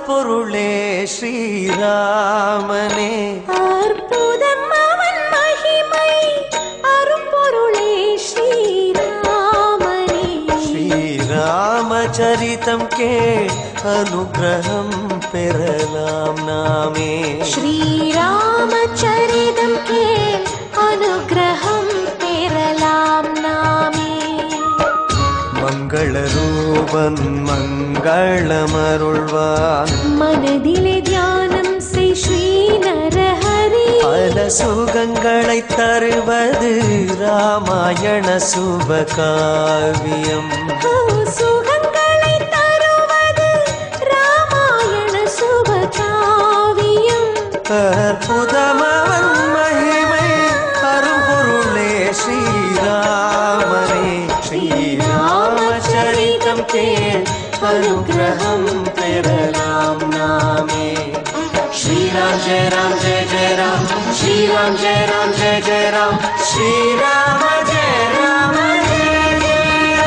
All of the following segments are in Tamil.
அரும்பொருளே ஸ்ரீராமனே அற்புதம் அவன் மகிமை அரும்பொருளே ஸ்ரீராமனே ஸ்ரீராமச்சரிதம் கேள் அனுகிரகம் பெறலாம் நாமே ஸ்ரீராமச்சரிதம் கேள் அனுகிரகம் பெறலாம் நாமே மங்கள ரூபன் மங்களமருள்வான் மனதிலே தியானம் செய் ஸ்ரீ நரஹரி பல சுகங்களை தருவது ராமாயண சுபகாவியம் ஓ, சுகங்களை தருவது ராமாயண சுபகாவியம் அற்புதமவன் மகிமை அரும்பொருளே ஸ்ரீராமனே ஸ்ரீராமச்சரிதம் கேள் அனுகிரகம் பெறலாம் நாமே ஸ்ரீராம் ஜெய ராம் ஜெய ஜெய ராம் ஸ்ரீராம் ஜெய ராம் ஜெய ஜெய ராம் ஸ்ரீராம ஜெய ராம ஜெய ஜெய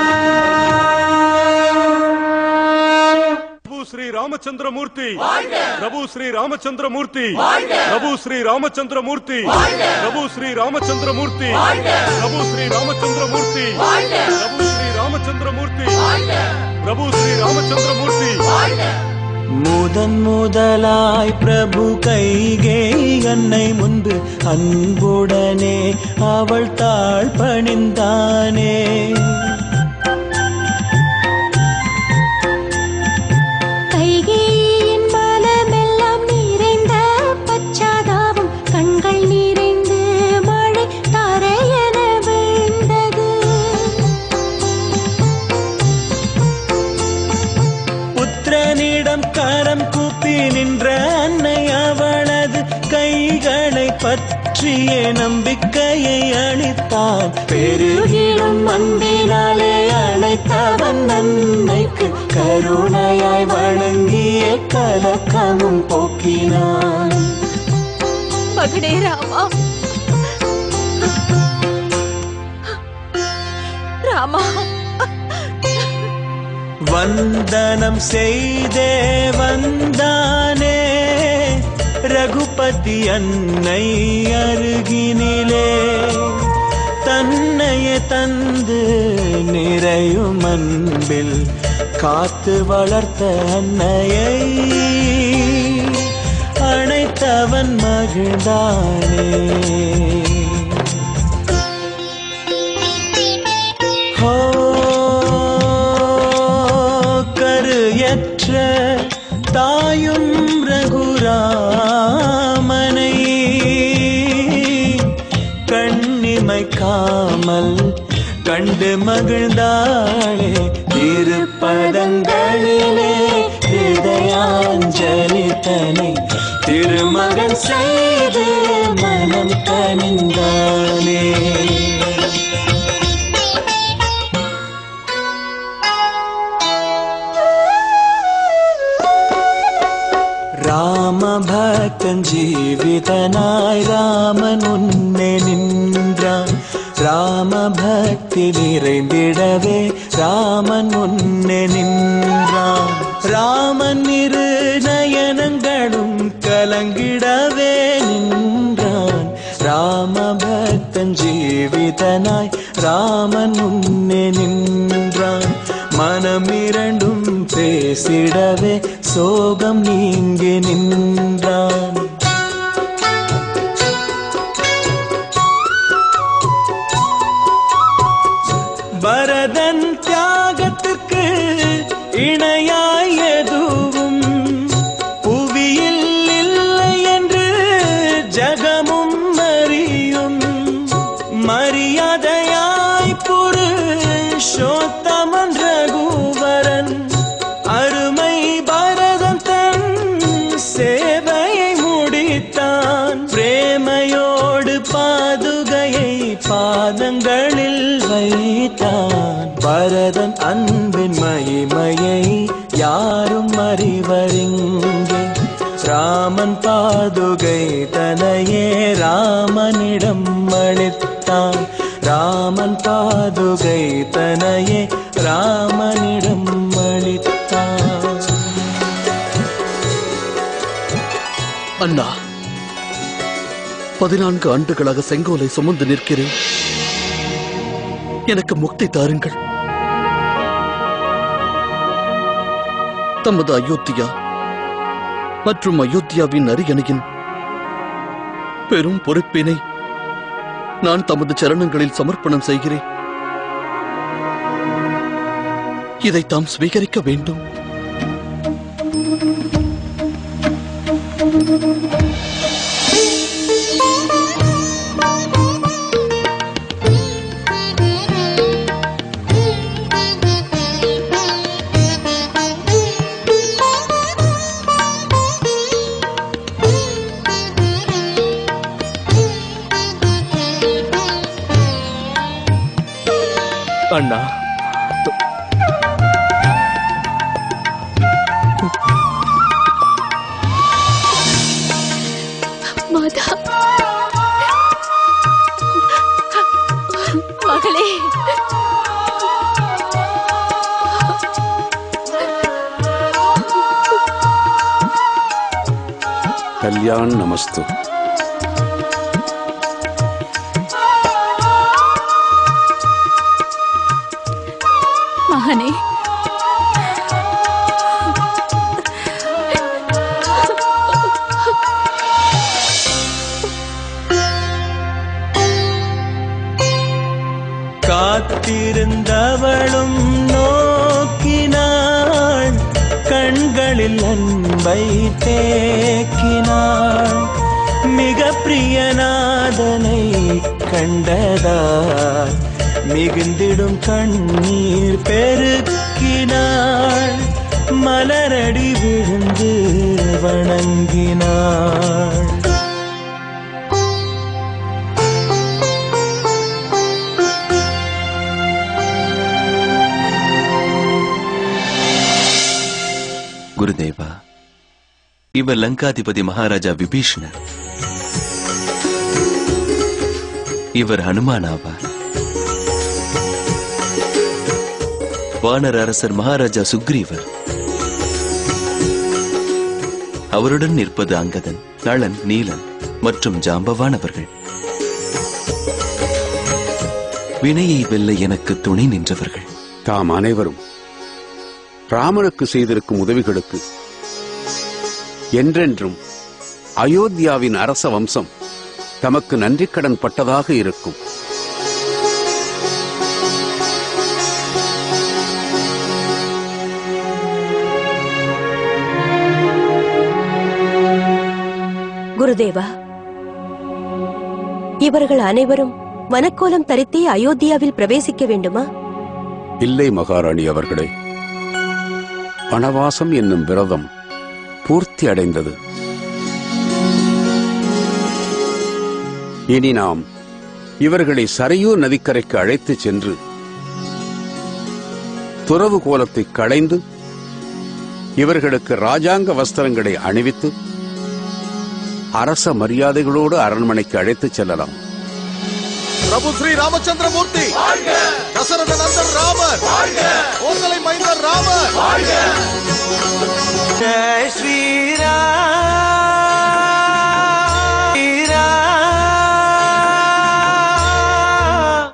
ராம் பிரபு ஸ்ரீ ராமச்சந்திரமூர்த்தி பிரபு ஸ்ரீ ராமச்சந்திரமூர்த்தி பிரபு ஸ்ரீ ராமச்சந்திரமூர்த்தி பிரபு ஸ்ரீ ராமச்சந்திரமூர்த்தி பிரபு ஸ்ரீ ராமச்சந்திரமூர்த்தி பிரபு ஸ்ரீ ராமச்சந்திரமூர்த்தி பிரபு ஸ்ரீ ராமச்சந்திரமூர்த்தி முதன் முதலாய் பிரபு கைகே அன்னை முன்பு அன்புடனே அவள் தாழ் பணிந்தானே கைகேயின் பலமெல்லாம் நிறைந்த பச்சாதாபம் கண்கள் நிறைந்து மழை தரையென விழுந்தது புத்திரனிடம் கரம் கூப்பி நின்ற அன்னை அவளது கைகளை பற்றிய நம்பிக்கையை அளித்தான் பெருகிலும் அன்பினாலே அழைத்தவன் அன்னைக்கு கருணையாய் வழங்கிய கலக்கமும் போக்கினான் மகனே ராமா ராமா வந்தனம் செய்தே வந்தானே ரகுபதி அன்னை அருகினிலே தன்னையே தந்து நிறையும் அன்பில் காத்து வளர்த்த அன்னையை அணைத்தவன் மகிழ்ந்தானே ஹோ கருயற்ற தாயும் ரகுராமனை கண்ணிமைக்காமல் கண்டு மகிழ்ந்தாளே திருப்பதங்களிலே ஹிருதயாஞ்சலி தனை திருமகன் செய்து மனம் கனிந்தானே ராமபக்தன் ஜீவிதனாய் ராமன் உன்னே நின்றான் ராமபக்தி நிறைந்திடவே ராமன் உன்னே நின்றான் ராமன் இரு நயனங்களும் கலங்கிடவே நின்றான் ராமபக்தன் ஜீவிதனாய் ராமன் உன்னே நின்றான் மனம் இரண்டும் பேசிடவே சோகம் நீங்கி நின்றான் பரதன் தியாகத்துக்கு இணையாய் எதுவும் புவியில் இல்லை என்று ஜகமும் அறியும் மரியாதையாய் புருஷோத்தமன் ரகுவரன் அருமை பரதன் தன் சேவையை முடித்தான் பிரேமையோடு பாதுகையை பாதங்களில் வைத்தான் பரதன் அன்பின் மகிமையை யாரும் அறிவறிங்கே ராமன் பாதுகை தனையே ராமனிடம் அளித்தான் ராமன் பாதுகை தனையே ராமனிடம் அளித்தான் அண்ணா பதினான்கு ஆண்டுகளாக செங்கோலை சுமந்து நிற்கிறேன் எனக்கு முக்தி தாருங்கள் தமது அயோத்தியா மற்றும் அயோத்தியாவின் அரியணையின் பெரும் பொறுப்பினை நான் தமது சரணங்களில் சமர்ப்பணம் செய்கிறேன் இதை தாம் ஸ்வீகரிக்க வேண்டும் அண்ணா மாதா மகளே கல்யாண் நமஸ்து மகனே காத்திருந்தவளும் நோக்கினாள் கண்களில் அன்பை தேக்கினாள் மிக பிரியநாதனை கண்டதால் மிகுந்திடும் கண்ணீர் பெருக்கினாள் மலரடி விழுந்து வணங்கினாள் குருதேவா இவர் லங்காதிபதி மகாராஜா விபீஷணர் இவர் ஹனுமான் ஆவார் வானர் அரசர் மகாராஜா சுக்ரீவர் அவருடன் நிற்பது அங்கதன் நளன் நீலன் மற்றும் ஜாம்பவான் அவர்கள் வினையை வெல்ல எனக்கு துணை நின்றவர்கள் தாம் அனைவரும் ராமனுக்கு செய்திருக்கும் உதவிகளுக்கு என்றென்றும் அயோத்தியாவின் அரச வம்சம் தமக்கு நன்றிக்கடன் பட்டதாக இருக்கும் குருதேவா இவர்கள் அனைவரும் வனக்கோலம் தரித்தே அயோத்தியாவில் பிரவேசிக்க வேண்டுமா இல்லை மகாராணி அவர்களே வனவாசம் என்னும் விரதம் பூர்த்தி அடைந்தது இனி நாம் இவர்களை சரையூர் நதிக்கரைக்கு அழைத்துச் சென்று துறவு கோலத்தை களைந்து இவர்களுக்கு ராஜாங்க வஸ்திரங்களை அணிவித்து அரச மரியாதைகளோடு அரண்மனைக்கு அழைத்துச் செல்லலாம் பிரபு ஸ்ரீ ராமச்சந்திர மூர்த்தி தசரத நந்தன் ராமர் ஓசலை மைந்தர் ராமர் ஜெய் ஸ்ரீராம் ஸ்ரீராம்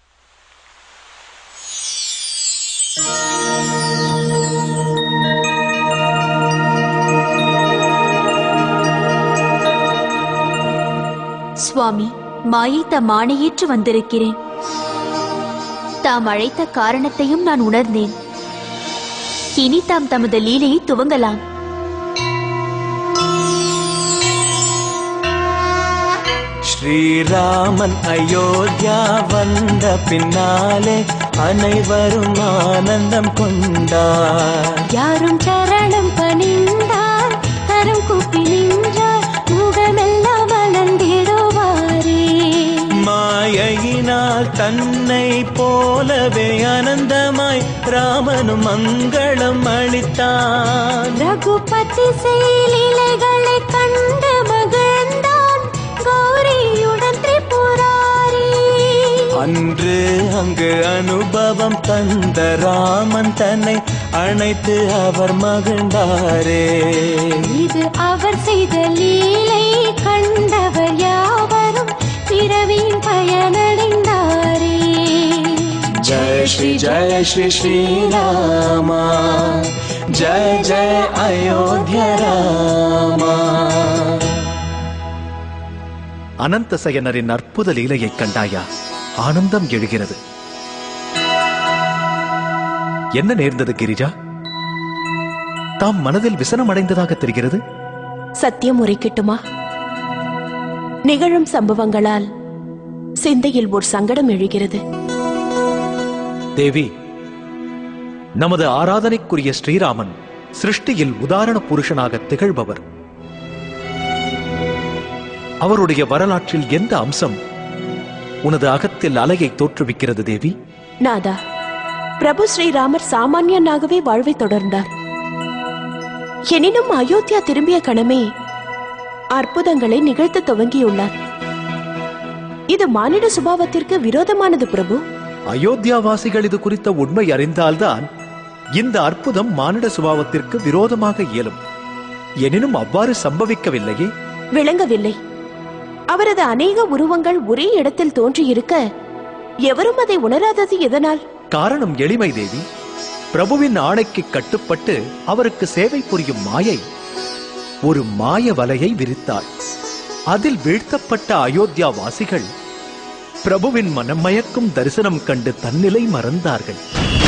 சுவாமி மாயை தம் ஆணையேற்று வந்திருக்கிறேன் தாம் அழைத்த காரணத்தையும் நான் உணர்ந்தேன் இனி தாம் தமது லீலையை துவங்கலாம் ஸ்ரீராமன் அயோத்தியா வந்த பின்னாலே அனைவரும் ஆனந்தம் கொண்டார் யாரும் சரணம் பணிந்தார் கரம் கூப்பி நின்றார் முகமெல்லாம் வளர்ந்திடுவாரே மாயையினால் தன்னை போலவே ஆனந்தமாய் ராமனும் மங்களம் அளித்தான் ரகுபதி செயலிலைகளை கண்டு மகிழ்ந்தான் கௌரியுடன் திரிபுராரி அன்று அங்கு அனுபவம் தந்த ராமன் தன்னை அணைத்து அவர் மகிழ்ந்தாரே இது அவர் செய்த லீலை श्री जय श्री श्री रामा जय जय अयोध्या रामा அனந்த சயனரின் அற்புத லீலையைக் கண்டாயா ஆனந்தம் எழுகிறது என்ன நேர்ந்தது கிரிஜா தாம் மனதில் விசனம் அடைந்ததாக தெரிகிறது சத்தியம் உரைக்கட்டுமா நிகழும் சம்பவங்களால் சிந்தையில் ஒரு சங்கடம் எழுகிறது தேவி நமது ஆராதனைக்குரிய ஸ்ரீராமன் சிருஷ்டியில் உதாரண புருஷனாக திகழ்பவர் அவருடைய வரலாற்றில் எந்த அம்சம் உனது அகத்தில் அலையை தோற்றுவிக்கிறது தேவி நாதா பிரபு ஸ்ரீராமர் சாமானியனாகவே வாழ்வை தொடர்ந்தார் எனினும் அயோத்தியா திரும்பிய கணமே அற்புதங்களை நிகழ்த்த துவங்கியுள்ளார் இது மானிட சுபாவத்திற்கு விரோதமானது பிரபு அயோத்தியாவாசிகள் இது குறித்த உண்மை அறிந்தால்தான் இந்த அற்புதம் மானிட சுபாவத்திற்கு விரோதமாக இயலும் எனினும் அவ்வாறு சம்பவிக்கவில்லையே விளங்கவில்லை அவரது அநேக உருவங்கள் ஒரே இடத்தில் தோன்றியிருக்க எவரும் அதை உணராதது எதனால் காரணம் எளிமை தேவி பிரபுவின் ஆணைக்கு கட்டுப்பட்டு அவருக்கு சேவை புரியும் மாயை ஒரு மாய வலையை விரித்தாள் அதில் வீழ்த்தப்பட்ட அயோத்தியா வாசிகள் பிரபுவின் மனம் மயக்கும் தரிசனம் கண்டு தன்னிலை மறந்தார்கள்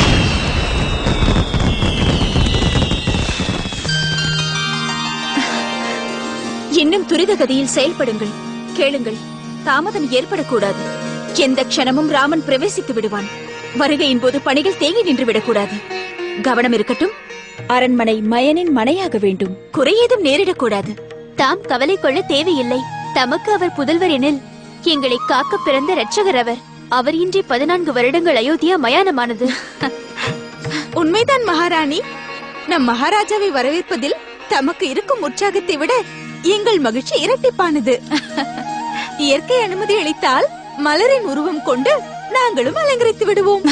இன்னும் துரித கதியில் செயல்படுங்கள் கேளுங்கள் தாமதம் ஏற்படக்கூடாது எந்த க்ஷணமும் ராமன் பிரவேசித்து விடுவான் வருகையின் போது பணிகள் தேங்கி நின்று விடக்கூடாது கவனம் இருக்கட்டும் அரண்மனை மயனின் மனையாக வேண்டும் குறையேதும் நேரிடக்கூடாது தாம் கவலை கொள்ள தேவையில்லை தமக்கு அவர் புதல்வர் எனில் எங்களை காக்க பிறந்த இரட்சகர் அவர் அவர் இன்றி பதினான்கு வருடங்கள் அயோத்தியா மயானமானது உண்மைதான் மகாராணி நம் மகாராஜாவை வரவேற்பதில் தமக்கு இருக்கும் உற்சாகத்தை விட எங்கள் மகிழ்ச்சி இரட்டிப்பானது இயற்கை அனுமதி அளித்தால் மலரின் உருவம் கொண்டு நாங்களும் அலங்கரித்து விடுவோம்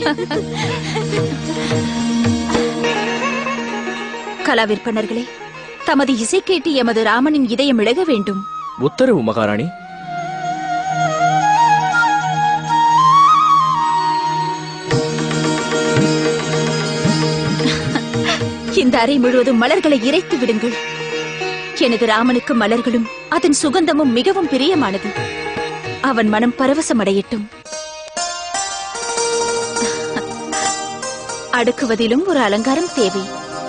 கலா விற்பனர்களே தமது இசை கேட்டு எமது ராமனின் இதயம் இழக வேண்டும் உத்தரவு மகாராணி இந்த அறை முழுவதும் மலர்களை இறைத்து விடுங்கள் எனது ராமனுக்கு மலர்களும் அதன் சுகந்தமும் மிகவும் பிரியமானது அவன் மனம் பரவசமடையட்டும் அடுக்குவதிலும் ஒரு அலங்காரம் தேவை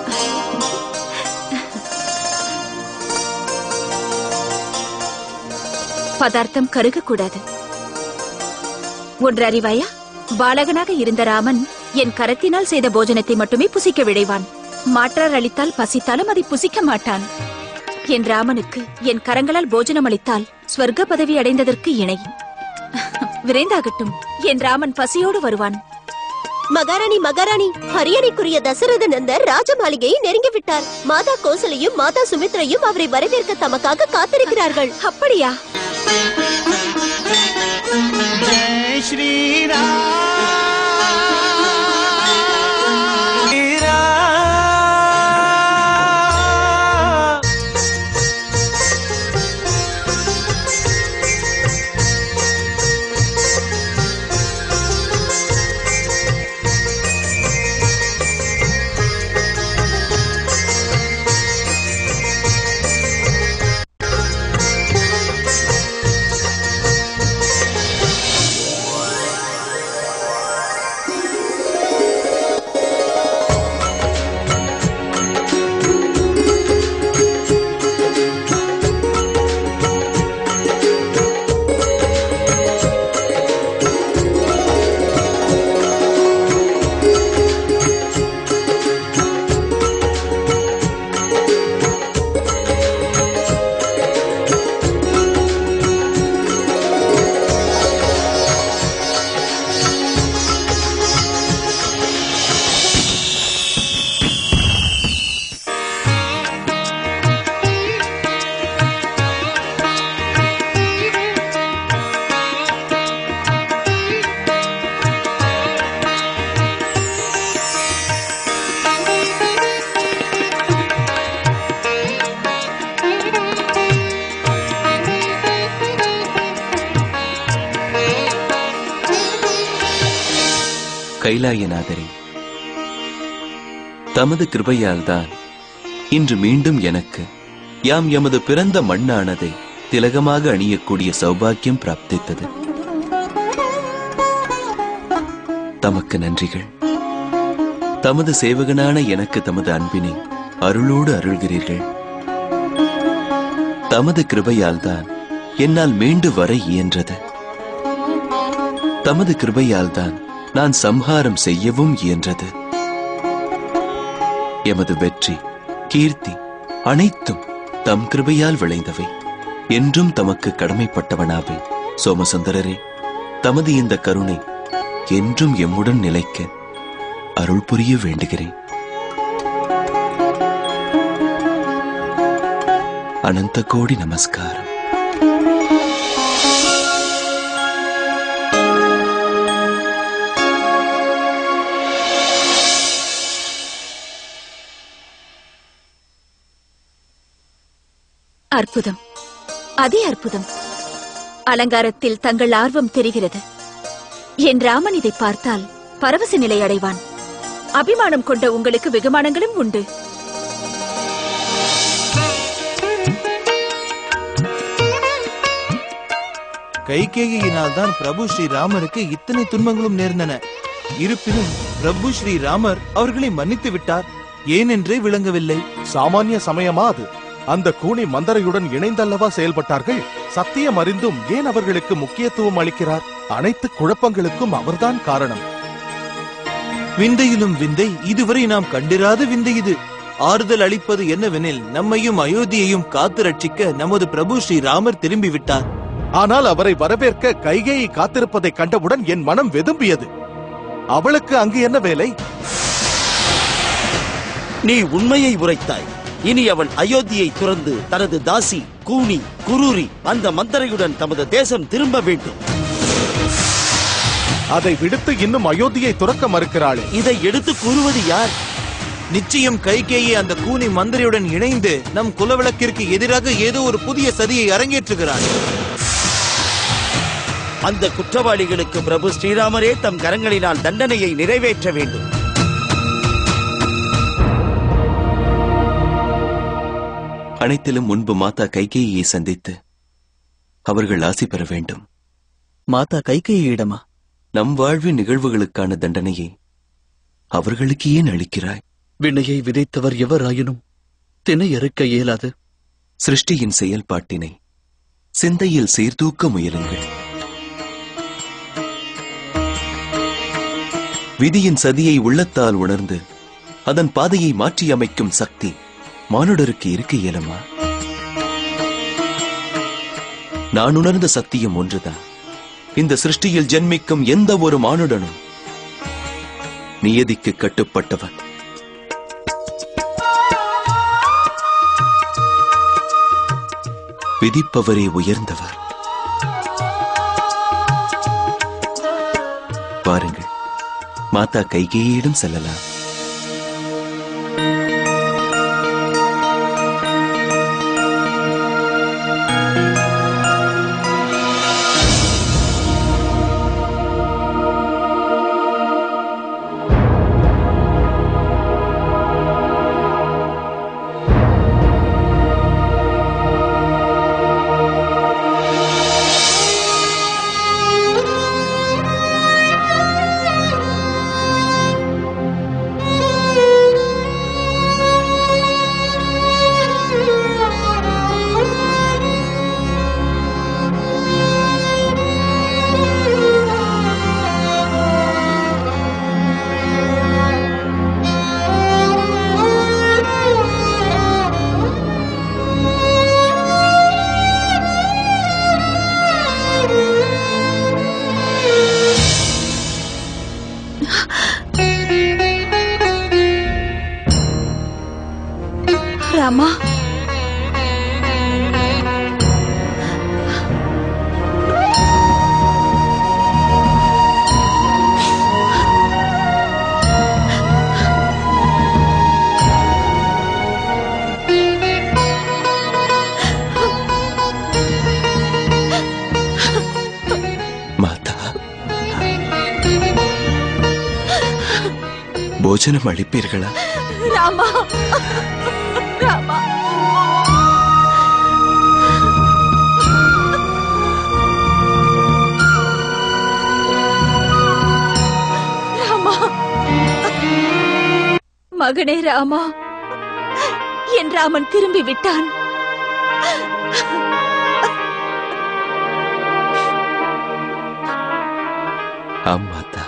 பதார்த்தம் கருகக்கூடாது ஒன்று அறிவாயா பாலகனாக இருந்த ராமன் என் கரத்தினால் செய்த போஜனத்தை மட்டுமே புசிக்க விழைவான் மாற்றார் அளித்தால் பசித்தாலும் அதை புசிக்க மாட்டான் என் ராமனுக்கு என் கரங்களால் போஜனம் அளித்தால் ஸ்வர்க்க பதவி அடைந்ததற்கு இணை விரைந்தாகட்டும் என் ராமன் பசியோடு வருவான் மகாராணி மகாராணி ஹரியணைக்குரிய தசரத நந்தர் ராஜ மாளிகையை நெருங்கி விட்டார் மாதா கோசலையும் மாதா சுமித்ரையும் அவரை வரவேற்க தமக்காக காத்திருக்கிறார்கள் அப்படியா जय श्री राम கைலாயநாதரே தமது கிருபையால்தான் இன்று மீண்டும் எனக்கு யாம் எமது பிறந்த மண்ணானதை திலகமாக அணியக்கூடிய சௌபாக்கியம் பிராப்தித்தது தமக்கு நன்றிகள் தமது சேவகனான எனக்கு தமது அன்பினை அருளோடு அருள்கிறீர்கள் தமது கிருபையால்தான் என்னால் மீண்டு வர இயன்றது தமது கிருபையால்தான் நான் சம்ஹாரம் செய்யவும் இயன்றது எமது வெற்றி கீர்த்தி அனைத்தும் தம் கிருபையால் விளைந்தவை என்றும் தமக்கு கடமைப்பட்டவனாவே சோமசுந்தரரே தமது இந்த கருணை என்றும் எம்முடன் நிலைக்க அருள் புரிய வேண்டுகிறேன் அனந்த கோடி நமஸ்காரம் அற்புதம் அதே அற்புதம் அலங்காரத்தில் தங்கள் ஆர்வம் தெரிகிறது என் ராமன் இதை பார்த்தால் பரவச நிலை அடைவான் அபிமானம் கொண்ட உங்களுக்கு வெகுமானங்களும் உண்டு கைகேயினால் தான் பிரபு ஸ்ரீராமருக்கு இத்தனை துன்பங்களும் நேர்ந்தன இருப்பினும் பிரபு ஸ்ரீராமர் அவர்களை மன்னித்து விட்டார் ஏனென்றே விளங்கவில்லை சாமானிய சமயமா அது அந்த கூனி மந்தரையுடன் இணைந்தல்லவா செயல்பட்டார்கள் சத்தியம் அறிந்தும் ஏன் அவர்களுக்கு முக்கியத்துவம் அளிக்கிறார் அனைத்து குழப்பங்களுக்கும் அவர்தான் காரணம் விந்தையிலும் விந்தை இதுவரை நாம் கண்டிராத விந்தை இது ஆறுதல் அளிப்பது என்னவெனில் நம்மையும் அயோத்தியையும் காத்து ரட்சிக்க நமது பிரபு ஸ்ரீராமர் திரும்பி விட்டார் ஆனால் அவரை வரவேற்க கைகேயி காத்திருப்பதை கண்டவுடன் என் மனம் வெதும்பியது அவளுக்கு அங்கு என்ன வேலை நீ உண்மையை உரைத்தாய் இனி அவள் அயோத்தியை துறந்து தனது தாசி கூனி குரூரி அந்த மந்தரையுடன் தமது தேசம் திரும்ப வேண்டும் அதை விடுத்து இன்னும் அயோத்தியை துறக்க மறுக்கிறாளே இதை எடுத்து கூறுவது யார் நிச்சயம் கைகேயி அந்த கூனி மந்திரியுடன் இணைந்து நம் குலவிளக்கிற்கு எதிராக ஏதோ ஒரு புதிய சதியை அரங்கேற்றுகிறார் அந்த குற்றவாளிகளுக்கு பிரபு ஸ்ரீராமரே தம் கரங்களினால் தண்டனையை நிறைவேற்ற வேண்டும் அனைத்திலும் முன்பு மாதா கைகேயியை சந்தித்து அவர்கள் ஆசி பெற வேண்டும் மாதா கைகேயிடமா நம் வாழ்வின் நிகழ்வுகளுக்கான தண்டனையை அவர்களுக்கு ஏன் அளிக்கிறாய் வினையை விதைத்தவர் எவராயினும் தினை அறுக்க இயலாது சிருஷ்டியின் செயல்பாட்டினை சிந்தையில் சீர்தூக்க முயலுங்கள் விதியின் சதியை உள்ளத்தால் உணர்ந்து அதன் பாதையை மாற்றி அமைக்கும் சக்தி மானுடருக்கு இருக்க இயலுமா நான் உணர்ந்த சத்தியம் ஒன்றுதான் இந்த சிருஷ்டியில் ஜென்மிக்கும் எந்த ஒரு மானுடனும் நியதிக்கு கட்டுப்பட்டவன் விதிப்பவரே உயர்ந்தவர் பாருங்கள் மாதா கைகேயிடம் செல்லலாம் போஜனம் அளிப்பீர்களா ராமா ராமா ராமா மகனே ராமா என் ராமன் திரும்பி விட்டான் ஆம் மாதா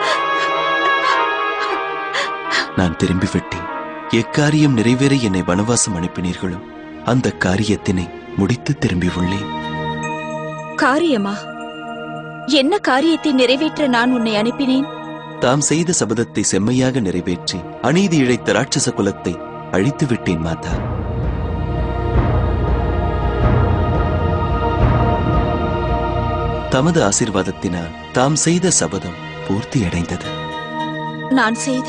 நான் திரும்பி விட்டேன் எக்காரியம் நிறைவேற என்னை வனவாசம் அனுப்பினீர்களோ அந்த காரியத்தினை முடித்து திரும்பி உள்ளேன் காரியமா என்ன காரியத்தை நிறைவேற்ற நான் உன்னை அனுப்பினேன் தாம் செய்த சபதத்தை செம்மையாக நிறைவேற்றி அநீதி இழைத்த ராட்சச குலத்தை அழித்து விட்டேன் மாதா தமது ஆசீர்வாதத்தினால் தாம் செய்த சபதம் பூர்த்தியடைந்தது நான் செய்த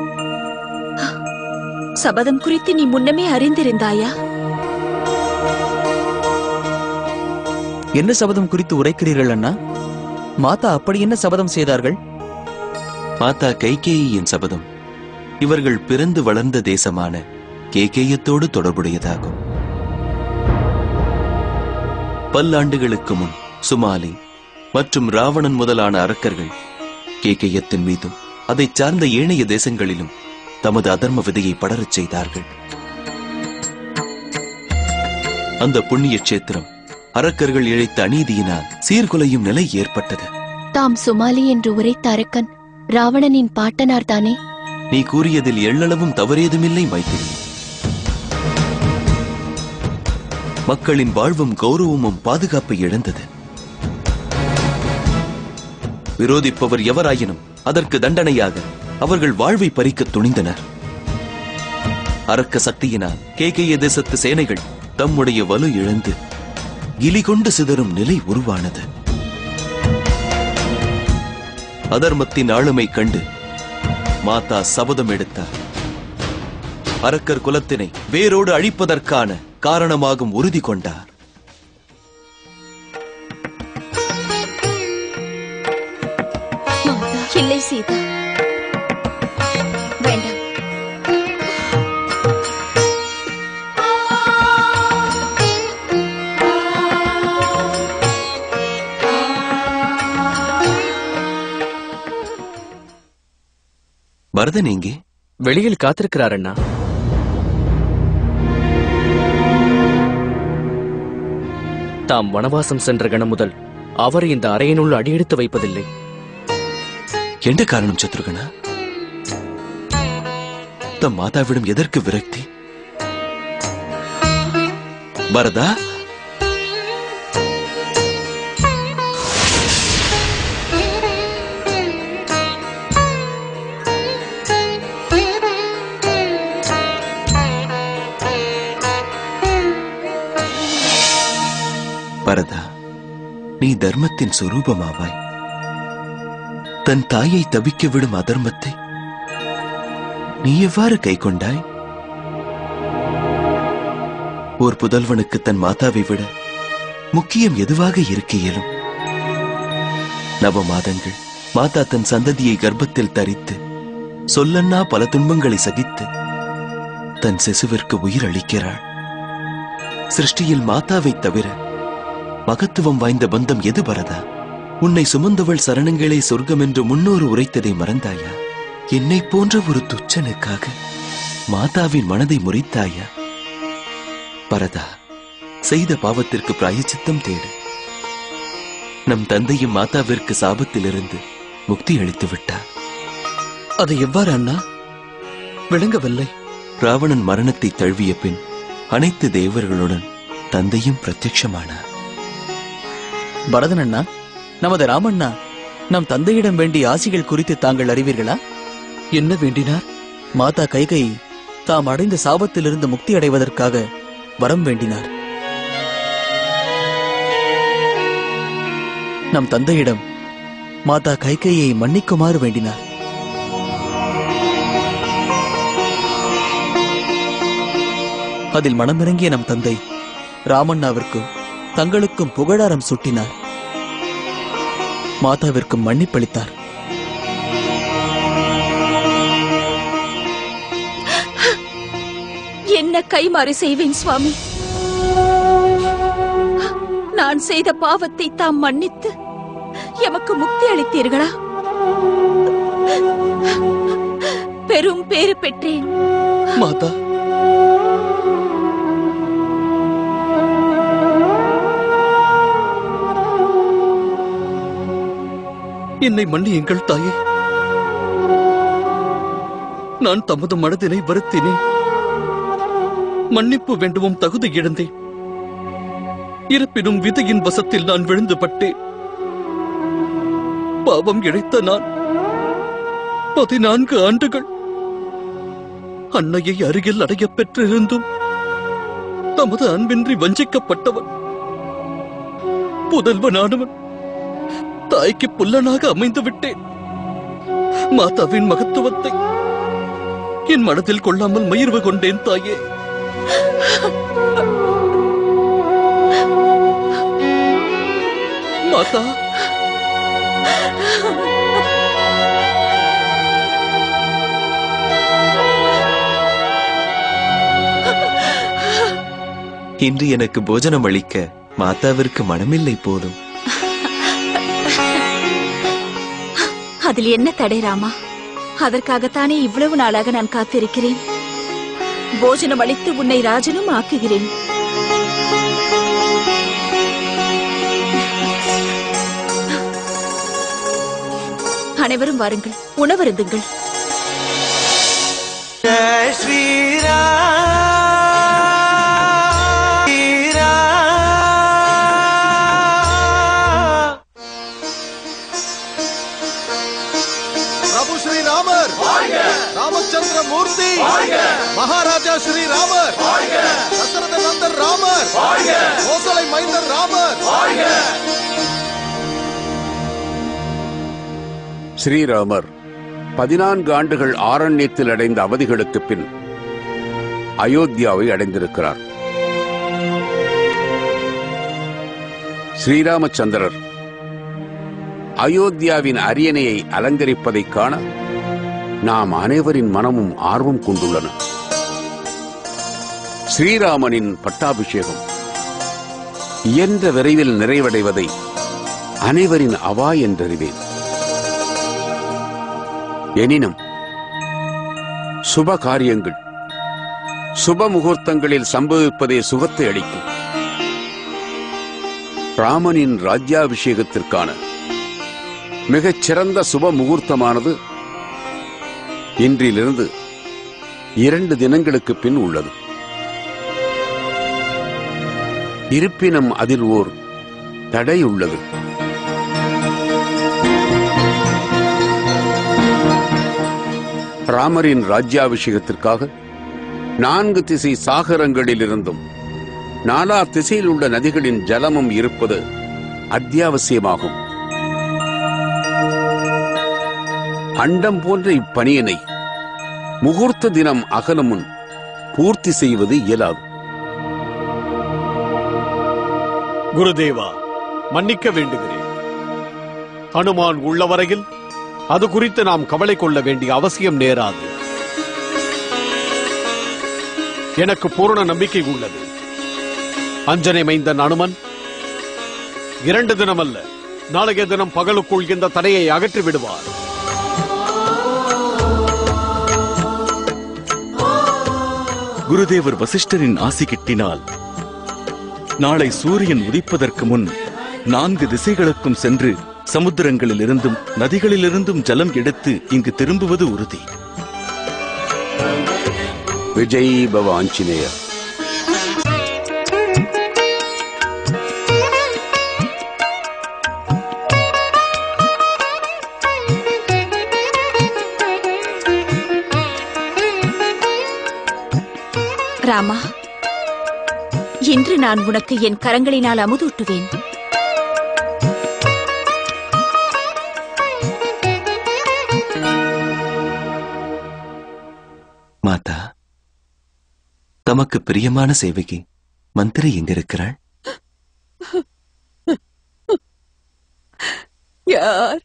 சபதம் குறித்து நீ முன்னமே அறிந்திருந்தாயா என்ன சபதம் குறித்து உரைக்கிறீர்கள் அண்ணா மாதா அப்படி என்ன சபதம் செய்தார்கள் மாதா கைகேயியின் சபதம் இவர்கள் பிறந்து வளர்ந்த தேசமான கேகேயத்தோடு தொடர்புடையதாகும் பல்லாண்டுகளுக்கு முன் சுமாலி மற்றும் ராவணன் முதலான அரக்கர்கள் கேகேயத்தின் மீதும் அதைச் சார்ந்த ஏனைய தேசங்களிலும் தமது அதர்ம விதையை படரச் செய்தார்கள் அந்த புண்ணிய கஷேத்திரம் அரக்கர்கள் இழைத்த அநீதியினால் சீர்குலையும் நிலை ஏற்பட்டது தாம் சுமாலி என்று உரைத்த அரக்கன் ராவணனின் பாட்டனார் தானே நீ கூறியதில் எள்ளளவும் தவறேதுமில்லை மைத்திரி மக்களின் வாழ்வும் கௌரவமும் பாதுகாப்பை இழந்தது விரோதிப்பவர் எவராயினும் அதற்கு தண்டனையாக அவர்கள் வாழ்வை பறிக்க துணிந்தனர் அரக்க சக்தியினால் கேகேய தேசத்து சேனைகள் தம்முடைய வலு இழந்து கிலி கொண்டு சிதறும் நிலை உருவானது அதர்மத்தின் ஆளுமை கண்டு மாதா சபதம் எடுத்தார் அரக்கர் குலத்தினை வேரோடு அழிப்பதற்கான காரணமாகும் உறுதி கொண்டார் இல்லை சீதா வேண்டாம் பரதன் எங்கே வெளியில் காத்திருக்கிறார் அண்ணா தாம் வனவாசம் சென்ற கணம் முதல் அவர் இந்த அறையினுள் அடியெடுத்து வைப்பதில்லை என்ன காரணம் சத்ருகனா தம் மாதாவிடம் எதற்கு விரக்தி பரதா பரதா நீ தர்மத்தின் சொரூபமாவாய் தன் தாயை தவிக்க விடும் அதர்மத்தை நீ எவ்வாறு கை கொண்டாய் ஓர் புதல்வனுக்கு தன் மாதாவை விட முக்கியம் எதுவாக இருக்க இயலும் நவ மாதங்கள் மாதா தன் சந்ததியை கர்ப்பத்தில் தரித்து சொல்லன்னா பல துன்பங்களை சகித்து தன் சிசுவிற்கு உயிர் அளிக்கிறாள் சிருஷ்டியில் மாதாவை தவிர மகத்துவம் வாய்ந்த பந்தம் எது பரதா உன்னை சுமந்தவள் சரணங்களே சொர்க்கம் என்று முன்னோரு உரைத்ததை மறந்தாயா என்னை போன்ற ஒரு துச்சனுக்காக மாதாவின் மனதை முறித்தாயா பரதா செய்த பாவத்திற்கு பிராயச்சித்தம் தேடு நம் தந்தையும் மாதாவிற்கு சாபத்திலிருந்து முக்தி அளித்து விட்டார் அது எவ்வாறு அண்ணா விளங்கவில்லை ராவணன் மரணத்தை தழுவிய பின் அனைத்து தேவர்களுடன் தந்தையும் பிரத்யட்சமானார் பரதன் அண்ணா நமது ராமண்ணா நம் தந்தையிடம் வேண்டிய ஆசிகள் குறித்து தாங்கள் அறிவீர்களா என்ன வேண்டினார் மாதா கைகை தாம் அடைந்த சாபத்திலிருந்து முக்தி அடைவதற்காக வரம் வேண்டினார் நம் தந்தையிடம் மாதா கைகையை மன்னிக்குமாறு வேண்டினார் அதில் மனமிறங்கிய நம் தந்தை ராமண்ணாவிற்கும் தங்களுக்கும் புகழாரம் சூட்டினார் மாதாவிற்கும் மன்னிப்பளித்தார் என்ன கைமாறு செய்வேன் சுவாமி நான் செய்த பாவத்தை தாம் மன்னித்து எமக்கு முக்தி அளித்தீர்களா பெரும் பேறு பெற்றேன் மாதா என்னை மன்னியுங்கள் தாயே நான் தமது மனதினை வருத்தினேன் மன்னிப்பு வேண்டுவும் தகுதி இழந்தேன் இருப்பினும் விதையின் வசத்தில் நான் விழுந்து பட்டேன் பாவம் இழைத்த நான் பதினான்கு ஆண்டுகள் அன்னையை அருகில் அடையப் பெற்றிருந்தும் தமது அன்பின்றி வஞ்சிக்கப்பட்டவன் புதல்வனானவன் தாய்க்கு புல்லனாக அமைந்து விட்டேன் மாதாவின் மகத்துவத்தை என் மனதில் கொள்ளாமல் மயிர்வு கொண்டேன் தாயே மாதா இன்று எனக்கு போஜனம் அளிக்க மாதாவிற்கு மனமில்லை போலும் அதில் என்ன தடை ராமா அதற்காகத்தானே இவ்வளவு நாளாக நான் காத்திருக்கிறேன் போஜனம் அளித்து உன்னை ராஜனும் ஆக்குகிறேன் அனைவரும் வாருங்கள் உணவருந்துங்கள் जय श्री பிரபு ஸ்ரீ ராமர் ராமச்சந்திர மூர்த்தி மகாராஜா ஸ்ரீ ராமர் தசரத நந்தர் ராமர் கோசலை மைந்தர் ராமர் ஸ்ரீராமர் பதினான்கு ஆண்டுகள் ஆரண்யத்தில் அடைந்த அவதிகளுக்கு பின் அயோத்தியாவை அடைந்திருக்கிறார் ஸ்ரீராமச்சந்திரர் அயோத்தியாவின் அரியணையை அலங்கரிப்பதைக் காண நாம் அனைவரின் மனமும் ஆர்வம் கொண்டுள்ளன ஸ்ரீராமனின் பட்டாபிஷேகம் இயன்ற விரைவில் நிறைவடைவதை அனைவரின் அவா என்றறிவேன் எனினும் சுப காரியங்கள் சுப முகூர்த்தங்களில் சம்பவிப்பதே சுகத்தை அளிக்கும் ராமனின் ராஜ்யாபிஷேகத்திற்கான மிகச் சிறந்த சுப முகூர்த்தமானது இன்றிலிருந்து இரண்டு தினங்களுக்கு பின் உள்ளது இருப்பினும் அதில் ஓர் தடை உள்ளது ராமரின் ராஜ்யாபிஷேகத்திற்காக நான்கு திசை சாகரங்களிலிருந்தும் நாலா திசையில் உள்ள நதிகளின் ஜலமும் இருப்பது அத்தியாவசியமாகும் அண்டம் போன்ற இப்பணியினை முகூர்த்த தினம் அகலும் முன் பூர்த்தி செய்வது இயலாது குருதேவா மன்னிக்க வேண்டுகிறேன் ஹனுமான் உள்ள வரையில் அது குறித்து நாம் கவலை கொள்ள வேண்டிய அவசியம் நேராது எனக்கு பூரண நம்பிக்கை உள்ளது அஞ்சனை மைந்தன் அனுமன் இரண்டு தினம் அல்ல நாளைய தினம் பகலுக்குள் இந்த தடையை அகற்றி விடுவார் குருதேவர் வசிஷ்டரின் ஆசி கிட்டினால் நாளை சூரியன் உதிப்பதற்கு முன் நான்கு திசைகளுக்கும் சென்று சமுத்திரங்களிலிருந்தும் நதிகளிலிருந்தும் ஜலம் எடுத்து இங்கு திரும்புவது உறுதி விஜய் பவ ஆஞ்சநேயர் ராமா இன்று நான் உனக்கு என் கரங்களினால் அமுதூட்டுவேன் மாதா தமக்கு பிரியமான சேவகி மந்திரி எங்க இருக்கிறாள் யார்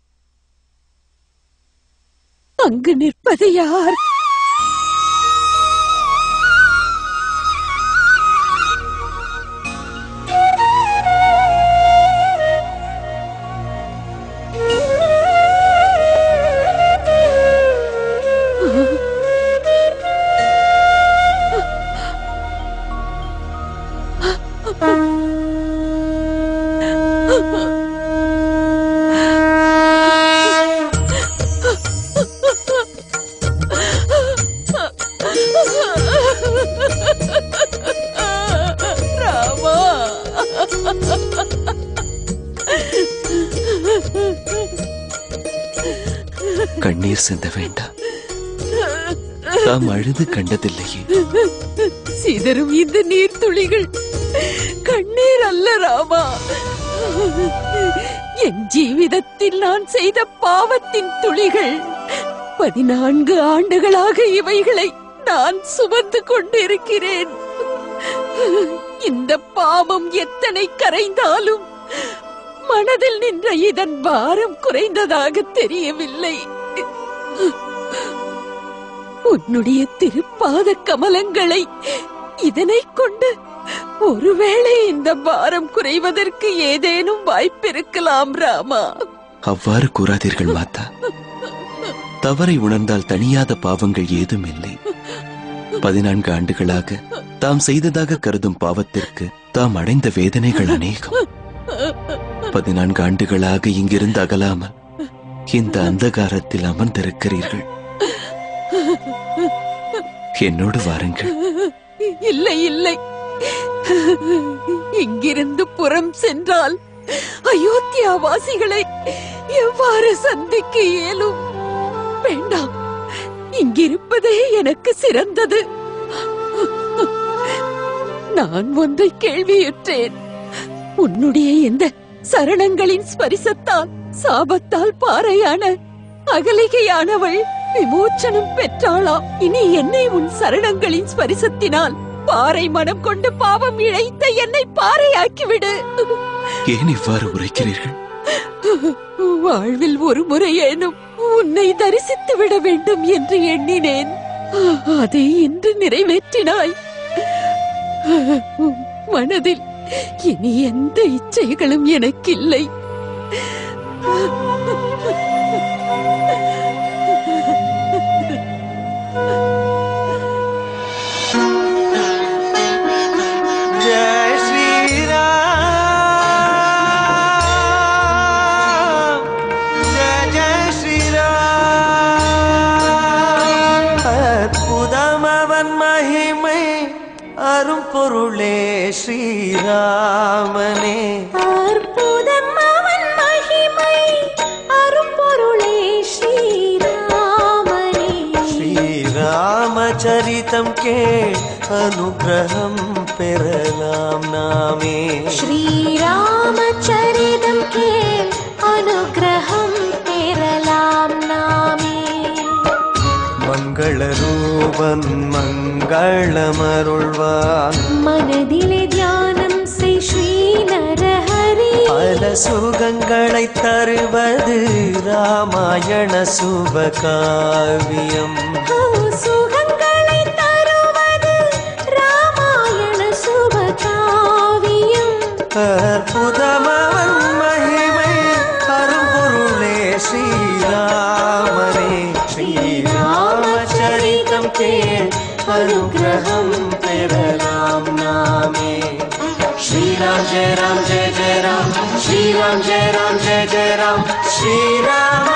அங்கு நிற்பது யார் கண்ணீர் சிந்த வேண்டாம் தாம் அழுது கண்டதில்லையே சிதறும் இந்த நீர் துளிகள் கண்ணீர் அல்ல ராமா என் ஜீவிதத்தில் நான் செய்த பாவத்தின் துளிகள் பதினான்கு ஆண்டுகளாக இவைகளை நான் சுமந்து கொண்டிருக்கிறேன் இந்த பாவம் எத்தனை கரைந்தாலும் மனதில் நின்ற இதன் பாரம் குறைந்ததாக தெரியவில்லை உன்னுடைய திருப்பாத கமலங்களை இதனை கொண்டு ஒருவேளை இந்த பாரம் குறைவதற்கு ஏதேனும் வாய்ப்பிருக்கலாம் ராமா அவ்வாறு கூறாதீர்கள் மாதா தவறை உணர்ந்தால் தணியாத பாவங்கள் ஏதும் இல்லை பதினான்கு ஆண்டுகளாக தாம் செய்ததாக கருதும் பாவத்திற்கு தாம் அடைந்த வேதனைகள் அநேகம் பதினான்கு ஆண்டுகளாக இங்கிருந்து அகலாமல் இந்த அந்தகாரத்தில் அமர்ந்திருக்கிறீர்கள் என்னோடு வாருங்கள் இல்லை இல்லை இங்கிருந்து புறம் சென்றால் அயோத்தியா வாசிகளை எவ்வாறு சந்திக்க இயலும் வேண்டாம் இங்கிருப்பதே எனக்கு சிறந்தது நான் ஒன்றை கேள்வியுற்றேன் உன்னுடைய இந்த சரணங்களின் ஸ்பரிசத்தால் சாபத்தால் பாறையான அகலிகையானவள் விமோச்சனம் பெற்றாளாம் இனி என்னை உன் சரணங்களின் ஸ்பரிசத்தினால் பாறை மனம் கொண்டு பாவம் இழைத்த என்னை பாறையாக்கிவிடு ஏன் இவ்வாறு உரைக்கிறீர்கள் வாழ்வில் ஒரு முறையேனும் உன்னை தரிசித்து விட வேண்டும் என்று எண்ணினேன் அதை இன்று நிறைவேற்றினாய் மனதில் இனி எந்த இச்சைகளும் எனக்கில்லை जय श्री राम जय जय श्री ராம் அற்புதம் அவன் மகிமை அரும் பொருளே ஸ்ரீராமனே அற்புதம் அவன் மகிமை அரும்பொருளே ஸ்ரீராமனே ஸ்ரீராமச்சரிதம் கே அனுகிரகம் பெறலாம் நாமே ஸ்ரீராமச்சரிதம் கேள் அனுகிரகம் பெறலாம் நாமே மங்கள ரூபன் மங்களமருள்வான் மனதிலே தியானம் செய் ஸ்ரீ நரஹரி பல சுகங்களை தருவது ராமாயண சுபகாவியம் ஓ, சுகங்களை தருவது ராமாயண சுபகாவியம் அற்புதமவன் மகிமை அரும்பொருளே ஸ்ரீராமனே ஸ்ரீராமச்சரிதம் கேள் அனுகிரகம் பெறலாம் நாமே श्रीराम जय राम जय जय राम श्रीराम जय राम जय जय राम श्रीराम